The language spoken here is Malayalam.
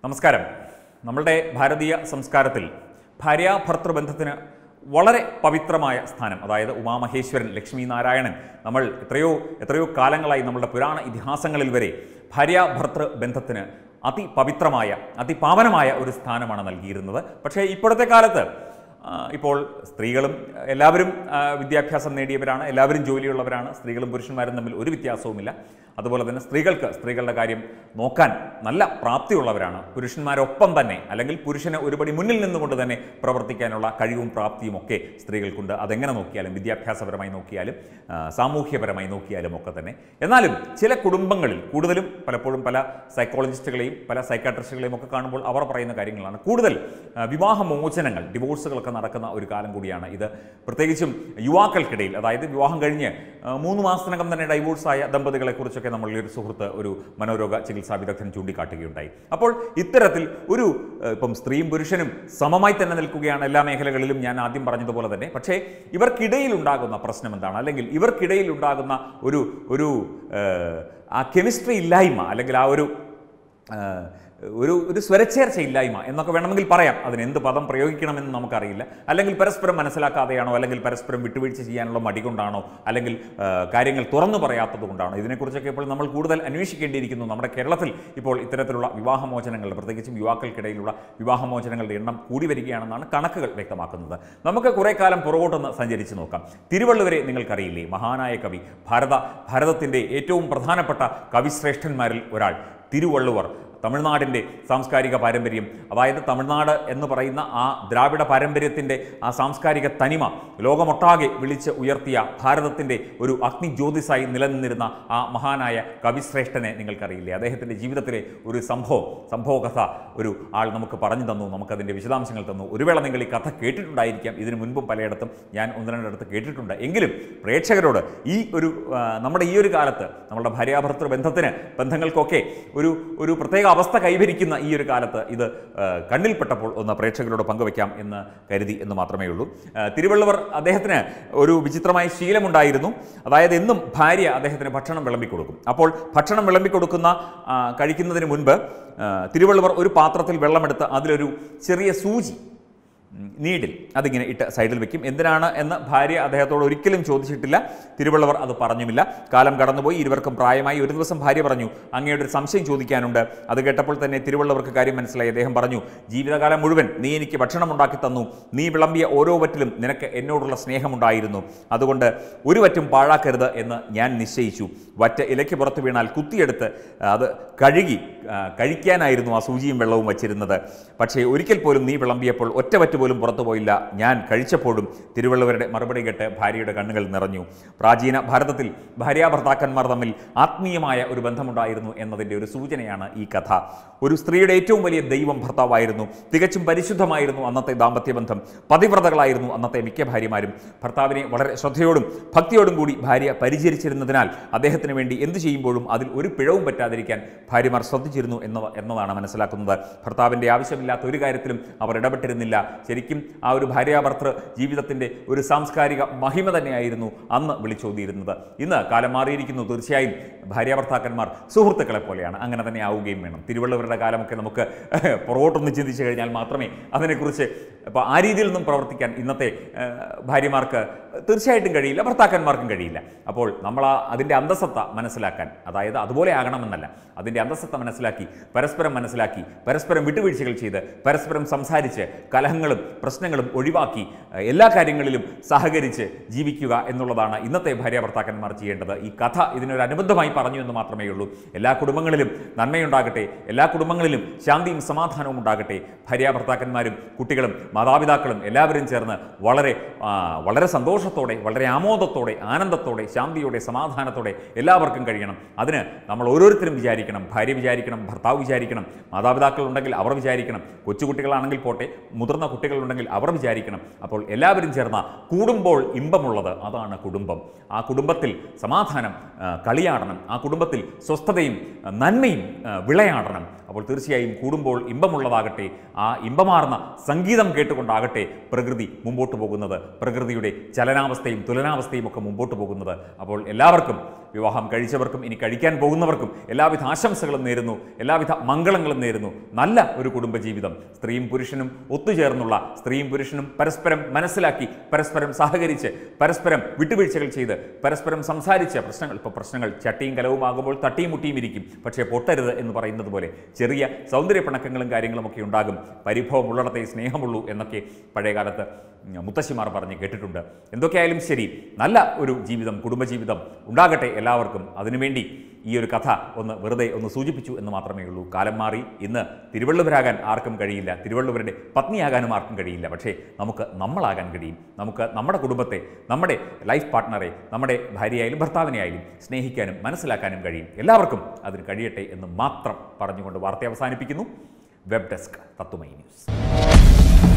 നമസ്കാരം നമ്മളുടെ ഭാരതീയ സംസ്കാരത്തിൽ ഭാര്യാഭർത്തൃബന്ധത്തിന് വളരെ പവിത്രമായ സ്ഥാനം അതായത് ഉമാമഹേശ്വരൻ ലക്ഷ്മി നാരായണൻ നമ്മൾ എത്രയോ എത്രയോ കാലങ്ങളായി നമ്മളുടെ പുരാണ ഇതിഹാസങ്ങളിൽ വരെ ഭാര്യാഭർത്തൃ ബന്ധത്തിന് അതിപവിത്രമായ അതിപാവനമായ ഒരു സ്ഥാനമാണ് നൽകിയിരുന്നത് പക്ഷേ ഇപ്പോഴത്തെ കാലത്ത് ആ, ഇപ്പോൾ സ്ത്രീകളും എല്ലാവരും ആ, വിദ്യാഭ്യാസം നേടിയവരാണ് എല്ലാവരും ജോലിയുള്ളവരാണ് സ്ത്രീകളും പുരുഷന്മാരും തമ്മിൽ ഒരു വ്യത്യാസവുമില്ല അതുപോലെ തന്നെ സ്ത്രീകൾക്ക് സ്ത്രീകളുടെ കാര്യം നോക്കാൻ നല്ല പ്രാപ്തിയുള്ളവരാണ് പുരുഷന്മാരൊപ്പം തന്നെ അല്ലെങ്കിൽ പുരുഷന് ഒരുപടി മുന്നിൽ നിന്നുകൊണ്ട് തന്നെ പ്രവർത്തിക്കാനുള്ള കഴിവും പ്രാപ്തിയും ഒക്കെ സ്ത്രീകൾക്കുണ്ട് അതെങ്ങനെ നോക്കിയാലും വിദ്യാഭ്യാസപരമായി നോക്കിയാലും ആ, സാമൂഹ്യപരമായി നോക്കിയാലും ഒക്കെ തന്നെ എന്നാലും ചില കുടുംബങ്ങളിൽ കൂടുതലും പലപ്പോഴും പല സൈക്കോളജിസ്റ്റുകളെയും പല സൈക്കാട്രിസ്റ്റുകളെയും ഒക്കെ കാണുമ്പോൾ അവർ പറയുന്ന കാര്യങ്ങളാണ് കൂടുതൽ ആ, വിവാഹമോചനങ്ങൾ ഡിവോഴ്സുകളൊക്കെ നടക്കുന്ന ഒരു കാലം കൂടിയാണ് ഇത് പ്രത്യേകിച്ചും യുവാക്കൾക്കിടയിൽ അതായത് വിവാഹം കഴിഞ്ഞ് ആ, മൂന്ന് മാസത്തിനകം തന്നെ ഡൈവോഴ്സായ ദമ്പതികളെ കുറിച്ചൊക്കെ നമ്മളുടെ ഒരു സുഹൃത്ത് ഒരു മനോരോഗ ചികിത്സാ വിദഗ്ധൻ ചൂണ്ടിക്കാട്ടുകയുണ്ടായി അപ്പോൾ ഇത്തരത്തിൽ ഒരു ആ, ഇപ്പം സ്ത്രീയും പുരുഷനും സമമായി തന്നെ നിൽക്കുകയാണ് എല്ലാ മേഖലകളിലും ഞാൻ ആദ്യം പറഞ്ഞതുപോലെ തന്നെ പക്ഷേ ഇവർക്കിടയിൽ ഉണ്ടാകുന്ന പ്രശ്നം എന്താണ് അല്ലെങ്കിൽ ഇവർക്കിടയിൽ ഉണ്ടാകുന്ന ഒരു ഒരു ആ, ആ കെമിസ്ട്രി ഇല്ലായ്മ അല്ലെങ്കിൽ ആ ഒരു ആ, ഒരു ഒരു സ്വരച്ചേർച്ച ഇല്ലായ്മ എന്നൊക്കെ വേണമെങ്കിൽ പറയാം അതിന് എന്ത് പദം പ്രയോഗിക്കണമെന്ന് നമുക്കറിയില്ല അല്ലെങ്കിൽ പരസ്പരം മനസ്സിലാക്കാതെയാണോ അല്ലെങ്കിൽ പരസ്പരം വിട്ടുവീഴ്ച ചെയ്യാനുള്ള മടി കൊണ്ടാണോ അല്ലെങ്കിൽ ആ, കാര്യങ്ങൾ തുറന്നു പറയാത്തത് കൊണ്ടാണോ ഇതിനെക്കുറിച്ചൊക്കെ ഇപ്പോൾ നമ്മൾ കൂടുതൽ അന്വേഷിക്കേണ്ടിയിരിക്കുന്നു നമ്മുടെ കേരളത്തിൽ ഇപ്പോൾ ഇത്തരത്തിലുള്ള വിവാഹമോചനങ്ങൾ പ്രത്യേകിച്ചും യുവാക്കൾക്കിടയിലുള്ള വിവാഹമോചനങ്ങളുടെ എണ്ണം കൂടി വരികയാണെന്നാണ് കണക്കുകൾ വ്യക്തമാക്കുന്നത് നമുക്ക് കുറേ കാലം പുറകോട്ടൊന്ന് സഞ്ചരിച്ച് നോക്കാം തിരുവള്ളുവരെ നിങ്ങൾക്കറിയില്ലേ മഹാനായ കവി ഭാരത ഭാരതത്തിൻ്റെ ഏറ്റവും പ്രധാനപ്പെട്ട കവിശ്രേഷ്ഠന്മാരിൽ ഒരാൾ തിരുവള്ളുവർ തമിഴ്നാടിൻ്റെ സാംസ്കാരിക പാരമ്പര്യം അതായത് തമിഴ്നാട് എന്ന് പറയുന്ന ആ ദ്രാവിഡ പാരമ്പര്യത്തിൻ്റെ ആ സാംസ്കാരിക തനിമ ലോകമൊട്ടാകെ വിളിച്ച് ഉയർത്തിയ ഭാരതത്തിൻ്റെ ഒരു അഗ്നിജ്യോതിസായി നിലനിന്നിരുന്ന ആ മഹാനായ കവിശ്രേഷ്ഠനെ നിങ്ങൾക്കറിയില്ലേ അദ്ദേഹത്തിൻ്റെ ജീവിതത്തിലെ ഒരു സംഭവം സംഭവകഥ ഒരു ആൾ നമുക്ക് പറഞ്ഞു തന്നു നമുക്കതിൻ്റെ വിശദാംശങ്ങൾ തന്നു ഒരു വേള നിങ്ങൾ ഈ കഥ കേട്ടിട്ടുണ്ടായിരിക്കാം ഇതിനു മുൻപും പലയിടത്തും ഞാൻ ഒന്ന് രണ്ടിടത്ത് കേട്ടിട്ടുണ്ട് എങ്കിലും പ്രേക്ഷകരോട് ഈ ഒരു ആ, നമ്മുടെ ഈ ഒരു കാലത്ത് നമ്മുടെ ഭാര്യാഭർത്തൃ ബന്ധത്തിന് ബന്ധങ്ങൾക്കൊക്കെ ഒരു ഒരു പ്രത്യേക അവസ്ഥ കൈവരിക്കുന്ന ഈ ഒരു കാലത്ത് ഇത് ആ, കണ്ണിൽപ്പെട്ടപ്പോൾ ഒന്ന് പ്രേക്ഷകരോട് പങ്കുവയ്ക്കാം എന്ന് കരുതി എന്ന് മാത്രമേ ഉള്ളൂ ആ, തിരുവള്ളുവർ അദ്ദേഹത്തിന് ഒരു വിചിത്രമായ ശീലമുണ്ടായിരുന്നു അതായത് എന്നും ഭാര്യ അദ്ദേഹത്തിന് ഭക്ഷണം വിളമ്പിക്കൊടുക്കും അപ്പോൾ ഭക്ഷണം വിളമ്പിക്കൊടുക്കുന്ന ആ, കഴിക്കുന്നതിന് മുൻപ് ആ, തിരുവള്ളുവർ ഒരു പാത്രത്തിൽ വെള്ളമെടുത്ത് അതിലൊരു ചെറിയ സൂചി ഉം, നീഡിൽ അതിങ്ങനെ ഇട്ട് സൈഡിൽ വെക്കും എന്തിനാണ് എന്ന് ഭാര്യ അദ്ദേഹത്തോട് ഒരിക്കലും ചോദിച്ചിട്ടില്ല തിരുവള്ളവർ അത് പറഞ്ഞുമില്ല കാലം കടന്നുപോയി ഇരുവർക്കും പ്രായമായി ഒരു ദിവസം ഭാര്യ പറഞ്ഞു അങ്ങയുടെ ഒരു സംശയം ചോദിക്കാനുണ്ട് അത് കേട്ടപ്പോൾ തന്നെ തിരുവള്ളവർക്ക് കാര്യം മനസ്സിലായി അദ്ദേഹം പറഞ്ഞു ജീവിതകാലം മുഴുവൻ നീ എനിക്ക് ഭക്ഷണം ഉണ്ടാക്കി തന്നു നീ വിളമ്പിയ ഓരോ വറ്റിലും നിനക്ക് എന്നോടുള്ള സ്നേഹമുണ്ടായിരുന്നു അതുകൊണ്ട് ഒരു വറ്റും പാഴാക്കരുത് എന്ന് ഞാൻ നിശ്ചയിച്ചു വറ്റ ഇലയ്ക്ക് പുറത്ത് വീണാൽ കുത്തിയെടുത്ത് അത് കഴുകി ആ, കഴിക്കാനായിരുന്നു ആ സൂചിയും വെള്ളവും വച്ചിരുന്നത് പക്ഷേ ഒരിക്കൽ പോലും നീ വിളമ്പിയപ്പോൾ ഒറ്റ വറ്റ് പോലും പുറത്തു പോയില്ല ഞാൻ കഴിച്ചപ്പോഴും തിരുവള്ളുവരുടെ മറുപടി കേട്ട് ഭാര്യയുടെ കണ്ണുകൾ നിറഞ്ഞു പ്രാചീന ഭാരതത്തിൽ ഭാര്യാഭർത്താക്കന്മാർ തമ്മിൽ ആത്മീയമായ ഒരു ബന്ധമുണ്ടായിരുന്നു എന്നതിൻ്റെ ഒരു സൂചനയാണ് ഈ കഥ ഒരു സ്ത്രീയുടെ ഏറ്റവും വലിയ ദൈവം ഭർത്താവായിരുന്നു തികച്ചും പരിശുദ്ധമായിരുന്നു അന്നത്തെ ദാമ്പത്യ ബന്ധം പതിവ്രതകളായിരുന്നു അന്നത്തെ മിക്ക ഭാര്യമാരും ഭർത്താവിനെ വളരെ ശ്രദ്ധയോടും ഭക്തിയോടും കൂടി ഭാര്യ പരിചരിച്ചിരുന്നതിനാൽ അദ്ദേഹത്തിന് വേണ്ടി എന്ത് ചെയ്യുമ്പോഴും അതിൽ ഒരു പിഴവും പറ്റാതിരിക്കാൻ ഭാര്യമാർ ശ്രദ്ധിച്ചിരുന്നു എന്ന എന്നതാണ് മനസ്സിലാക്കുന്നത് ഭർത്താവിൻ്റെ ആവശ്യമില്ലാത്ത ഒരു കാര്യത്തിലും അവർ ഇടപെട്ടിരുന്നില്ല ശരിക്കും ആ ഒരു ഭാര്യാഭർത്തൃ ജീവിതത്തിൻ്റെ ഒരു സാംസ്കാരിക മഹിമ തന്നെയായിരുന്നു അന്ന് വിളിച്ചോതിയിരുന്നത് ഇന്ന് കാലം മാറിയിരിക്കുന്നു തീർച്ചയായും ഭാര്യാഭർത്താക്കന്മാർ സുഹൃത്തുക്കളെ പോലെയാണ് അങ്ങനെ തന്നെ ആവുകയും വേണം തിരുവള്ളവരുടെ കാലമൊക്കെ നമുക്ക് പുറകോട്ടൊന്ന് ചിന്തിച്ചു കഴിഞ്ഞാൽ മാത്രമേ അതിനെക്കുറിച്ച് അപ്പോൾ ആ രീതിയിൽ നിന്നും പ്രവർത്തിക്കാൻ ഇന്നത്തെ ഏഹ്, ഭാര്യമാർക്ക് തീർച്ചയായിട്ടും കഴിയില്ല ഭർത്താക്കന്മാർക്കും കഴിയില്ല അപ്പോൾ നമ്മൾ ആ അതിൻ്റെ അന്തസത്ത മനസ്സിലാക്കാൻ അതായത് അതുപോലെ ആകണമെന്നല്ല അതിൻ്റെ അന്തസത്ത മനസ്സിലാക്കി പരസ്പരം മനസ്സിലാക്കി പരസ്പരം വിട്ടുവീഴ്ചകൾ ചെയ്ത് പരസ്പരം സംസാരിച്ച് കലഹങ്ങളും പ്രശ്നങ്ങളും ഒഴിവാക്കി ഏഹ്, എല്ലാ കാര്യങ്ങളിലും സഹകരിച്ച് ജീവിക്കുക എന്നുള്ളതാണ് ഇന്നത്തെ ഭാര്യ ഭർത്താക്കന്മാർ ചെയ്യേണ്ടത് ഈ കഥ ഇതിനൊരു അനുബന്ധമായി പറഞ്ഞു എന്ന് മാത്രമേ ഉള്ളൂ എല്ലാ കുടുംബങ്ങളിലും നന്മയുണ്ടാകട്ടെ എല്ലാ കുടുംബങ്ങളിലും ശാന്തിയും സമാധാനവും ഉണ്ടാകട്ടെ ഭാര്യ ഭർത്താക്കന്മാരും കുട്ടികളും മാതാപിതാക്കളും എല്ലാവരും ചേർന്ന് വളരെ ആ, വളരെ സന്തോഷത്തോടെ വളരെ ആമോദത്തോടെ ആനന്ദത്തോടെ ശാന്തിയോടെ സമാധാനത്തോടെ എല്ലാവർക്കും കഴിയണം അതിന് നമ്മൾ ഓരോരുത്തരും വിചാരിക്കണം ഭാര്യ വിചാരിക്കണം ഭർത്താവ് വിചാരിക്കണം മാതാപിതാക്കൾ ഉണ്ടെങ്കിൽ അവർ വിചാരിക്കണം കൊച്ചുകുട്ടികളാണെങ്കിൽ പോട്ടെ മുതിർന്ന കുട്ടികളുണ്ടെങ്കിൽ അവർ വിചാരിക്കണം അപ്പോൾ എല്ലാവരും ചേർന്ന കൂടുമ്പോൾ ഇമ്പമുള്ളത് അതാണ് കുടുംബം ആ കുടുംബത്തിൽ സമാധാനം ആ, കളിയാടണം ആ കുടുംബത്തിൽ സ്വസ്ഥതയും ആ, നന്മയും ആ, വിളയാടണം അപ്പോൾ തീർച്ചയായും കൂടുമ്പോൾ ഇമ്പമുള്ളതാകട്ടെ ആ ഇമ്പമാർന്ന സംഗീതം കേട്ടുകൊണ്ടാകട്ടെ പ്രകൃതി മുമ്പോട്ട് പോകുന്നത് പ്രകൃതിയുടെ ചലനാവസ്ഥയും തുലനാവസ്ഥയും ഒക്കെ മുമ്പോട്ട് പോകുന്നത് അപ്പോൾ എല്ലാവർക്കും വിവാഹം കഴിച്ചവർക്കും ഇനി കഴിക്കാൻ പോകുന്നവർക്കും എല്ലാവിധ ആശംസകളും നേരുന്നു എല്ലാവിധ മംഗളങ്ങളും നേരുന്നു നല്ല ഒരു കുടുംബജീവിതം സ്ത്രീയും പുരുഷനും ഒത്തുചേർന്നുള്ള സ്ത്രീയും പുരുഷനും പരസ്പരം മനസ്സിലാക്കി പരസ്പരം സഹകരിച്ച് പരസ്പരം വിട്ടുവീഴ്ചകൾ ചെയ്ത് പരസ്പരം സംസാരിച്ച് പ്രശ്നങ്ങൾ ഇപ്പോൾ പ്രശ്നങ്ങൾ ചട്ടിയും കലവുമാകുമ്പോൾ തട്ടിയും മുട്ടിയും ഇരിക്കും പക്ഷേ പൊട്ടരുത് എന്ന് പറയുന്നത് പോലെ ചെറിയ സൗന്ദര്യ പിണക്കങ്ങളും കാര്യങ്ങളുമൊക്കെ ഉണ്ടാകും പരിഭവം ഉള്ളിടത്തെ സ്നേഹമുള്ളൂ എന്നൊക്കെ പഴയകാലത്ത് മുത്തശ്ശിമാർ പറഞ്ഞ് കേട്ടിട്ടുണ്ട് എന്തൊക്കെയായാലും ശരി നല്ല ഒരു ജീവിതം കുടുംബജീവിതം ഉണ്ടാകട്ടെ എല്ലാവർക്കും അതിനുവേണ്ടി ഈ ഒരു കഥ ഒന്ന് വെറുതെ ഒന്ന് സൂചിപ്പിച്ചു എന്ന് മാത്രമേ ഉള്ളൂ കാലം മാറി ഇന്ന് തിരുവള്ളുവരാകാൻ ആർക്കും കഴിയില്ല തിരുവള്ളുവരുടെ പത്നിയാകാനും ആർക്കും കഴിയില്ല പക്ഷേ നമുക്ക് നമ്മളാകാൻ കഴിയും നമുക്ക് നമ്മുടെ കുടുംബത്തെ നമ്മുടെ ലൈഫ് പാർട്ട്ണറെ നമ്മുടെ ഭാര്യയായാലും ഭർത്താവിനെയായാലും സ്നേഹിക്കാനും മനസ്സിലാക്കാനും കഴിയും എല്ലാവർക്കും അതിന് കഴിയട്ടെ എന്ന് മാത്രം പറഞ്ഞുകൊണ്ട് വാർത്ത അവസാനിപ്പിക്കുന്നു വെബ് ഡെസ്ക് തത്തുമൈ ന്യൂസ്